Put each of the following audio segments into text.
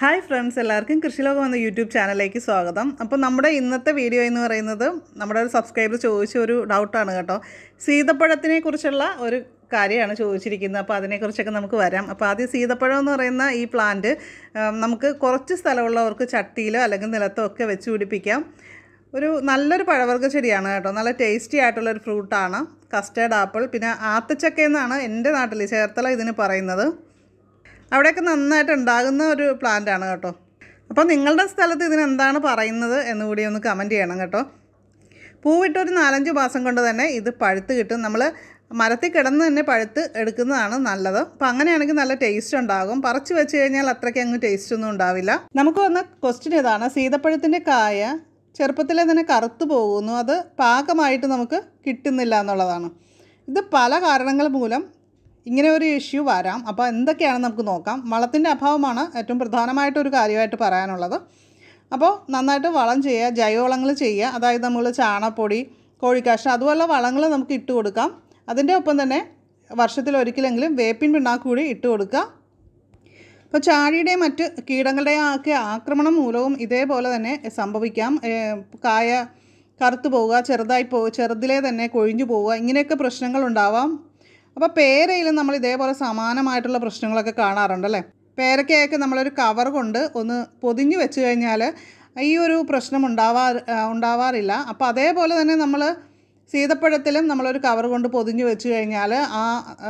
hi friends എല്ലാവർക്കും കൃഷിലോകം എന്ന YouTube ചാനലിലേക്ക് സ്വാഗതം അപ്പോൾ നമ്മുടെ ഇന്നത്തെ വീഡിയോ എന്ന് പറയുന്നത് നമ്മുടെ ഒരു സബ്സ്ക്രൈബർ ചോദിച്ച ഒരു ഡൗട്ടാണ് കേട്ടോ സീതപ്പഴത്തിനെ കുറിച്ചുള്ള ഒരു കാര്യമാണ് ചോദിച്ചിരിക്കുന്നത് അപ്പോൾ അതിനെക്കുറിച്ചൊക്കെ നമുക്ക് വരാം അപ്പോൾ ആദ്യം സീതപ്പഴം എന്ന് പറയുന്ന ഈ പ്ലാന്റ് ഉം, നമുക്ക് കുറച്ച് സ്ഥലമുള്ളവർക്ക് ചട്ടിയിലോ അല്ലെങ്കിൽ നിലത്തോ ഒക്കെ വെച്ച് പിടിപ്പിക്കാം ഒരു നല്ലൊരു പഴവർഗ്ഗ ചെടിയാണ് കേട്ടോ നല്ല ടേസ്റ്റി ആയിട്ടുള്ളൊരു ഫ്രൂട്ടാണ് കസ്റ്റേർഡ് ആപ്പിൾ പിന്നെ ആത്തച്ചക്ക എന്നാണ് എൻ്റെ നാട്ടിൽ ചേർത്തല ഇതിന് പറയുന്നത് അവിടെയൊക്കെ നന്നായിട്ട് ഉണ്ടാകുന്ന ഒരു പ്ലാന്റ് ആണ് കേട്ടോ അപ്പോൾ നിങ്ങളുടെ സ്ഥലത്ത് ഇതിന് എന്താണ് പറയുന്നത് എന്ന് കൂടി ഒന്ന് കമൻറ്റ് ചെയ്യണം കേട്ടോ പൂവിട്ട് ഒരു നാലഞ്ച് മാസം കൊണ്ട് തന്നെ ഇത് പഴുത്ത് കിട്ടും നമ്മൾ മരത്തിൽ കിടന്ന് തന്നെ പഴുത്ത് എടുക്കുന്നതാണ് നല്ലത് അപ്പോൾ അങ്ങനെയാണെങ്കിൽ നല്ല ടേസ്റ്റ് ഉണ്ടാകും പറിച്ച് വെച്ച് കഴിഞ്ഞാൽ അത്രയ്ക്ക് അങ്ങ് ടേസ്റ്റ് ഒന്നും ഉണ്ടാവില്ല നമുക്ക് വന്ന ക്വസ്റ്റ്യൻ ഇതാണ് സീതപ്പഴത്തിൻ്റെ കായ ചെറുപ്പത്തിലെ തന്നെ കറുത്തു പോകുന്നു അത് പാകമായിട്ട് നമുക്ക് കിട്ടുന്നില്ല എന്നുള്ളതാണ് ഇത് പല കാരണങ്ങൾ മൂലം ഇങ്ങനെ ഒരു ഇഷ്യൂ വരാം അപ്പോൾ എന്തൊക്കെയാണെന്ന് നമുക്ക് നോക്കാം വളത്തിൻ്റെ അഭാവമാണ് ഏറ്റവും പ്രധാനമായിട്ടൊരു കാര്യമായിട്ട് പറയാനുള്ളത് അപ്പോൾ നന്നായിട്ട് വളം ചെയ്യുക ജൈവവളങ്ങൾ ചെയ്യുക അതായത് നമ്മൾ ചാണകപ്പൊടി കോഴിക്കാഷ്ടം അതുപോലുള്ള വളങ്ങൾ നമുക്ക് ഇട്ട് കൊടുക്കാം അതിൻ്റെ ഒപ്പം തന്നെ വർഷത്തിൽ ഒരിക്കലെങ്കിലും വേപ്പിൻ പിണ്ണാക്ക് കൂടി ഇട്ട് കൊടുക്കുക ഇപ്പോൾ ചാഴിയുടെയും മറ്റ് കീടങ്ങളുടെയും ഒക്കെ ആക്രമണം മൂലവും ഇതേപോലെ തന്നെ സംഭവിക്കാം ഏഹ് കായ കറുത്തു പോവുക ചെറുതായി പോ ചെറുതിലേ തന്നെ കൊഴിഞ്ഞു പോവുക ഇങ്ങനെയൊക്കെ പ്രശ്നങ്ങൾ ഉണ്ടാവാം അപ്പോൾ പേരയിലും നമ്മൾ ഇതേപോലെ സമാനമായിട്ടുള്ള പ്രശ്നങ്ങളൊക്കെ കാണാറുണ്ടല്ലേ പേരക്കയൊക്കെ നമ്മളൊരു കവർ കൊണ്ട് ഒന്ന് പൊതിഞ്ഞ് വെച്ച് കഴിഞ്ഞാൽ ഈ ഒരു പ്രശ്നം ഉണ്ടാവാ ഉണ്ടാവാറില്ല അപ്പോൾ അതേപോലെ തന്നെ നമ്മൾ സീതപ്പഴത്തിലും നമ്മളൊരു കവർ കൊണ്ട് പൊതിഞ്ഞ് വെച്ച് കഴിഞ്ഞാൽ ആ ആ,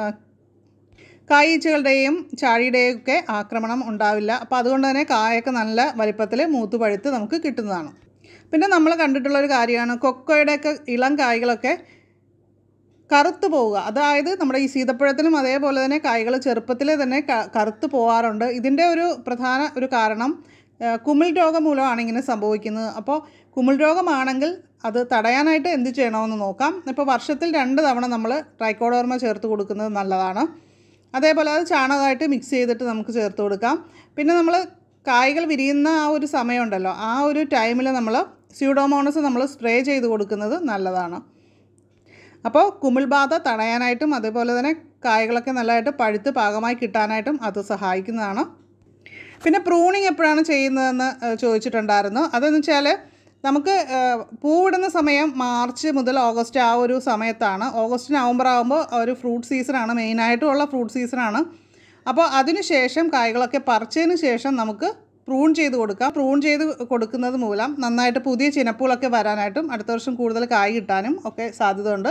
കായീച്ചകളുടെയും ചാഴിയുടെയും ഒക്കെ ആക്രമണം ഉണ്ടാവില്ല അപ്പോൾ അതുകൊണ്ട് തന്നെ കായൊക്കെ നല്ല വലിപ്പത്തിൽ മൂത്ത് പഴുത്ത് നമുക്ക് കിട്ടുന്നതാണ് പിന്നെ നമ്മൾ കണ്ടിട്ടുള്ള ഒരു കാര്യമാണ് കൊക്കോയുടെയൊക്കെ ഇളം കായ്കളൊക്കെ കറുത്ത് പോവുക അതായത് നമ്മുടെ ഈ സീതപ്പഴത്തിനും അതേപോലെ തന്നെ കായ്കൾ ചെറുപ്പത്തിൽ തന്നെ ക- കറുത്ത് പോകാറുണ്ട് ഇതിൻ്റെ ഒരു പ്രധാന ഒരു കാരണം ആ, കുമിൾ രോഗം മൂലമാണ് ഇങ്ങനെ സംഭവിക്കുന്നത് അപ്പോൾ കുമിൾ രോഗമാണെങ്കിൽ അത് തടയാനായിട്ട് എന്ത് ചെയ്യണമെന്ന് നോക്കാം ഇപ്പോൾ വർഷത്തിൽ രണ്ട് തവണ നമ്മൾ ട്രൈക്കോഡോർമ ചേർത്ത് കൊടുക്കുന്നത് നല്ലതാണ് അതേപോലെ അത് ചാണകമായിട്ട് മിക്സ് ചെയ്തിട്ട് നമുക്ക് ചേർത്ത് കൊടുക്കാം പിന്നെ നമ്മൾ കായ്കൾ വിരിയുന്ന ആ ഒരു സമയമുണ്ടല്ലോ ആ ഒരു ടൈമിൽ നമ്മൾ സ്യൂഡോമോണസ് നമ്മൾ സ്പ്രേ ചെയ്ത് കൊടുക്കുന്നത് നല്ലതാണ് അപ്പോൾ കുമിൾബാധ തടയാനായിട്ടും അതേപോലെ തന്നെ കായകളൊക്കെ നല്ലതായിട്ട് പഴുത്ത് പാകമായി കിട്ടാനായിട്ടും അത് സഹായിക്കുന്നതാണ് പിന്നെ പ്രൂണിങ് എപ്പോഴാണ് ചെയ്യുന്നതെന്ന് ഏഹ്, ചോദിച്ചിട്ടുണ്ടായിരുന്നു അതെന്ന് വെച്ചാൽ നമുക്ക് ഏഹ്, പൂവിടുന്ന സമയം മാർച്ച് മുതൽ ഓഗസ്റ്റ് ആ ഒരു സമയത്താണ് ഓഗസ്റ്റ് നവംബർ ആകുമ്പോൾ ഒരു ഫ്രൂട്ട് സീസണാണ് മെയിനായിട്ടുള്ള ഫ്രൂട്ട് സീസണാണ് അപ്പോൾ അതിന് ശേഷം കായ്കളൊക്കെ പറിച്ചതിന് ശേഷം നമുക്ക് പ്രൂൺ ചെയ്ത് കൊടുക്കാം പ്രൂൺ ചെയ്ത് കൊടുക്കുന്നത് മൂലം നന്നായിട്ട് പുതിയ ചിനപ്പുകളൊക്കെ വരാനായിട്ടും അടുത്ത വർഷം കൂടുതൽ കായ് കിട്ടാനും ഒക്കെ സാധ്യതയുണ്ട്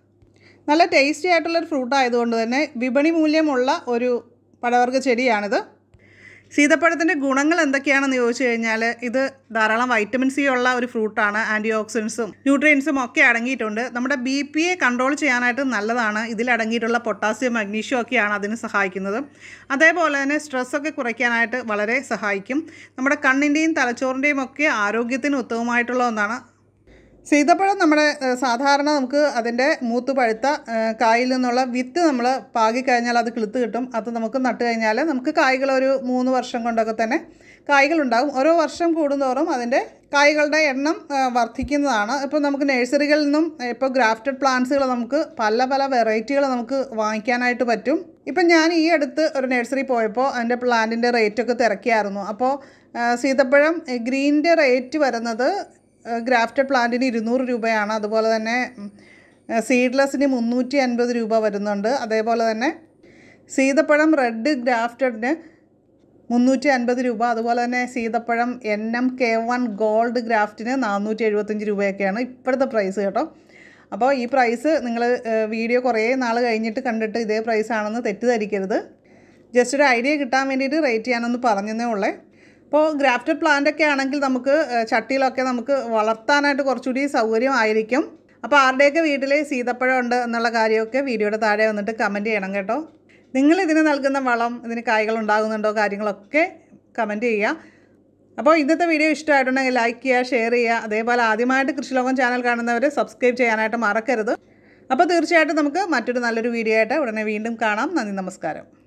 നല്ല ടേസ്റ്റി ആയിട്ടുള്ളൊരു ഫ്രൂട്ട് ആയതുകൊണ്ട് തന്നെ വിപണി മൂല്യമുള്ള ഒരു പഴവർഗ്ഗ ചെടിയാണിത് സീതപ്പഴത്തിൻ്റെ ഗുണങ്ങൾ എന്തൊക്കെയാണെന്ന് ചോദിച്ചു കഴിഞ്ഞാൽ ഇത് ധാരാളം വൈറ്റമിൻ സി ഉള്ള ഒരു ഫ്രൂട്ടാണ് ആൻറ്റി ഓക്സിഡൻസും ന്യൂട്രിയൻസും ഒക്കെ അടങ്ങിയിട്ടുണ്ട് നമ്മുടെ ബി പി എ കൺട്രോൾ ചെയ്യാനായിട്ട് നല്ലതാണ് ഇതിൽ അടങ്ങിയിട്ടുള്ള പൊട്ടാസ്യം മഗ്നീഷ്യം ഒക്കെയാണ് അതിന് സഹായിക്കുന്നത് അതേപോലെ തന്നെ സ്ട്രെസ്സൊക്കെ കുറയ്ക്കാനായിട്ട് വളരെ സഹായിക്കും നമ്മുടെ കണ്ണിൻ്റെയും തലച്ചോറിൻ്റെയും ഒക്കെ ആരോഗ്യത്തിന് ഉത്തമമായിട്ടുള്ള ഒന്നാണ് സീതപ്പഴം നമ്മുടെ ഏഹ്, സാധാരണ നമുക്ക് അതിൻ്റെ മൂത്ത് പഴുത്ത ഏഹ്, കായിൽ നിന്നുള്ള വിത്ത് നമ്മൾ പാകിക്കഴിഞ്ഞാൽ അത് കിളുത്ത് കിട്ടും അത് നമുക്ക് നട്ട് കഴിഞ്ഞാൽ നമുക്ക് കായ്കൾ ഒരു മൂന്ന് വർഷം കൊണ്ടൊക്കെ തന്നെ കായ്കളുണ്ടാകും ഓരോ വർഷം കൂടുന്തോറും അതിൻ്റെ കായ്കളുടെ എണ്ണം ഏഹ്, വർദ്ധിക്കുന്നതാണ് ഇപ്പോൾ നമുക്ക് നഴ്സറികളിൽ നിന്നും ഇപ്പോൾ ഗ്രാഫ്റ്റഡ് പ്ലാന്റ്സുകൾ നമുക്ക് പല പല വെറൈറ്റികൾ നമുക്ക് വാങ്ങിക്കാനായിട്ട് പറ്റും ഇപ്പം ഞാൻ ഈ അടുത്ത് ഒരു നഴ്സറി പോയപ്പോൾ അതിൻ്റെ പ്ലാന്റിൻ്റെ റേറ്റൊക്കെ തിരക്കിയായിരുന്നു അപ്പോൾ ഏഹ്, സീതപ്പഴം ഏഹ്, ഗ്രീനിൻ്റെ റേറ്റ് വരുന്നത് ഗ്രാഫ്റ്റഡ് പ്ലാന്റിന് ഇരുന്നൂറ് രൂപയാണ് അതുപോലെ തന്നെ സീഡ്ലെസ്സിന് മുന്നൂറ്റി അൻപത് രൂപ വരുന്നുണ്ട് അതേപോലെ തന്നെ സീതപ്പഴം റെഡ് ഗ്രാഫ്റ്റഡിന് മുന്നൂറ്റി അൻപത് രൂപ അതുപോലെ തന്നെ സീതപ്പഴം N M K one gold ഗ്രാഫ്റ്റിന് നാനൂറ്റി എഴുപത്തഞ്ച് രൂപയൊക്കെയാണ് ഇപ്പോഴത്തെ പ്രൈസ് കേട്ടോ അപ്പോൾ ഈ പ്രൈസ് നിങ്ങൾ വീഡിയോ കുറേ നാൾ കഴിഞ്ഞിട്ട് കണ്ടിട്ട് ഇതേ പ്രൈസ് ആണെന്ന് തെറ്റിദ്ധരിക്കരുത് ജസ്റ്റ് ഒരു ഐഡിയ കിട്ടാൻ വേണ്ടിയിട്ട് റേറ്റ് ചെയ്യാനൊന്ന് പറഞ്ഞതേ ഉള്ളേ ഇപ്പോൾ ഗ്രാഫ്റ്റഡ് പ്ലാന്റ് ഒക്കെ ആണെങ്കിൽ നമുക്ക് ഏഹ്, ചട്ടിയിലൊക്കെ നമുക്ക് വളർത്താനായിട്ട് കുറച്ചുകൂടി സൗകര്യമായിരിക്കും അപ്പോൾ ആരുടെയൊക്കെ വീട്ടിൽ സീതപ്പഴം ഉണ്ട് എന്നുള്ള കാര്യമൊക്കെ വീഡിയോയുടെ താഴെ വന്നിട്ട് കമൻറ്റ് ചെയ്യണം കേട്ടോ നിങ്ങൾ ഇതിന് നൽകുന്ന വളം ഇതിന് കായ്കൾ ഉണ്ടാകുന്നുണ്ടോ കാര്യങ്ങളൊക്കെ കമൻറ്റ് ചെയ്യുക അപ്പോൾ ഇന്നത്തെ വീഡിയോ ഇഷ്ടമായിട്ടുണ്ടെങ്കിൽ ലൈക്ക് ചെയ്യുക ഷെയർ ചെയ്യുക അതേപോലെ ആദ്യമായിട്ട് കൃഷിലോകം ചാനൽ കാണുന്നവർ സബ്സ്ക്രൈബ് ചെയ്യാനായിട്ട് മറക്കരുത് അപ്പോൾ തീർച്ചയായിട്ടും നമുക്ക് മറ്റൊരു നല്ലൊരു വീഡിയോ ആയിട്ട് ഉടനെ വീണ്ടും കാണാം നന്ദി നമസ്കാരം